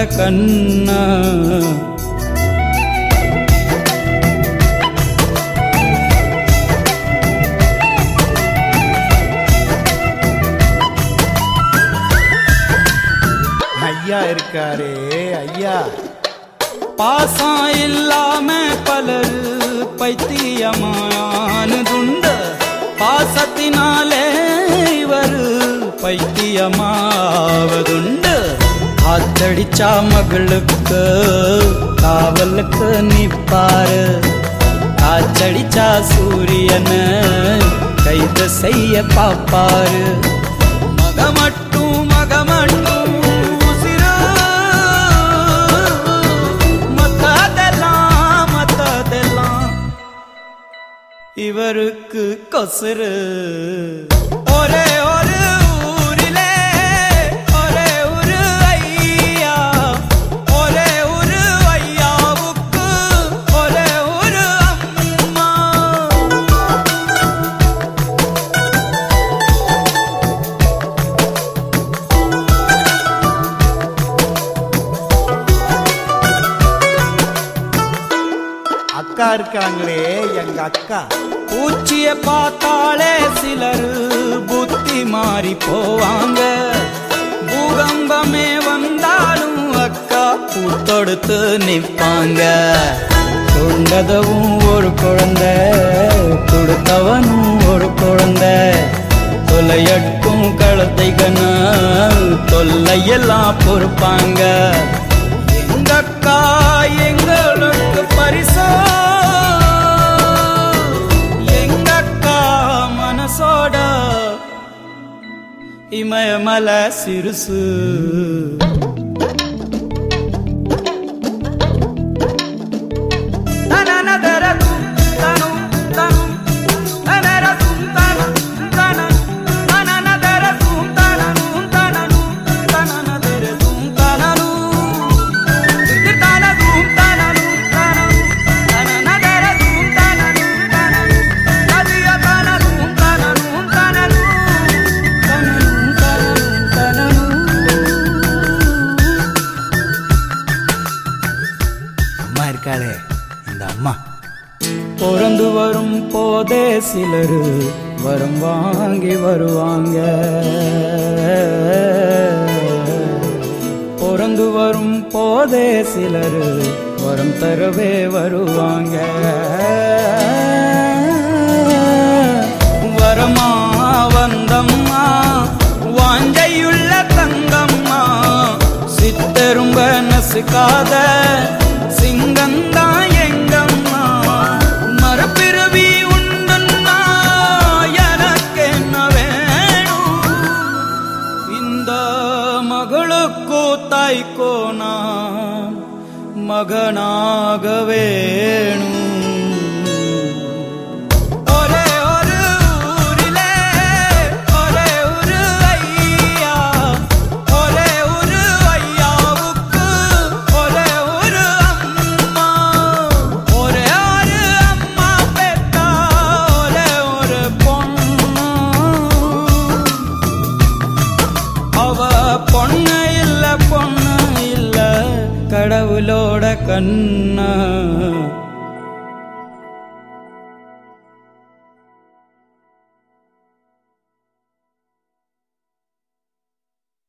கண்ணா ஐயா இருக்காரே ஐயா பாசம் இல்லாம பலர் பைத்தியமானதுண்டு பாசத்தினாலே இவர் பைத்தியமாவதுண்டு காத்தடிச்சா மகளுக்கு காவலுக்கு நிப்பாரு காச்சடிச்சா சூரியனை கைது செய்ய பாப்பாரு மக மட்டும் மக மட்டும் உசிரு. மத்ததெல்லாம் மத்ததெல்லாம் இவருக்கு கொசுரு ஒரே ஒரு ஊரிலே ஒரே ஒரு ஐயா ஒரே ஒரு ஐயாவுக்கு ஒரே ஒரு அம்மா அக்கா இருக்காங்களே எங்க அக்கா பூச்சிய பார்த்தாலே சிலர் புத்தி மாறி போவாங்க பூகம்பமே வந்தாலும் அக்கா பூத்தொடுத்து நிற்பாங்க கொண்டதவும் ஒரு குழந்தை கொடுத்தவனும் ஒரு குழந்தை தொலையட்டும் கழுத்தைகனா தொல்லையெல்லாம் பொறுப்பாங்க எங்க அக்கா எங்களுக்கு பரிசோ எங்க அக்கா மனசோட இமயமல சிறுசு தனனதரதும் தனும் தனும் தனரதும் தனும் தனன் தனனதரதும் தனனும் தனனும் தனனதரதும் தனனும் இது தனதும் தனனும் தனனும் தனனதரதும் தனனும் தனனும் கதிய தனதும் தனனும் தனனும் தனனும் தனனும் தனனும் அம்மா இருக்காளே இந்த அம்மா பிறந்து வரும் போதே சிலர் வரம் வாங்கி வருவாங்க பிறந்து வரும் போதே சிலர் வரம் தரவே வருவாங்க வரமா வந்தம்மா வாஞ்சையுள்ள தங்கம்மா சித்தரும்ப நசுக்காத சிங்கந்தான் எங்கம்மா மறுபிறவி உண்டுன்னா எனக்கு என்ன வேணும் இந்த மகளுக்கோ தாய்க்கோ நான் மகனாக வேணும் ஒரே ஒரு ஊரிலே ஒரே ஒரு ஐயா ஒரே ஒரு ஐயாவுக்கு ஒரே ஒரு அம்மா ஒரே ஒரு அம்மா பெத்தா ஒரே ஒரு பொண்ணு அவ பொண்ணு இல்ல பொண்ணு இல்ல கடவுளோட கண்ணா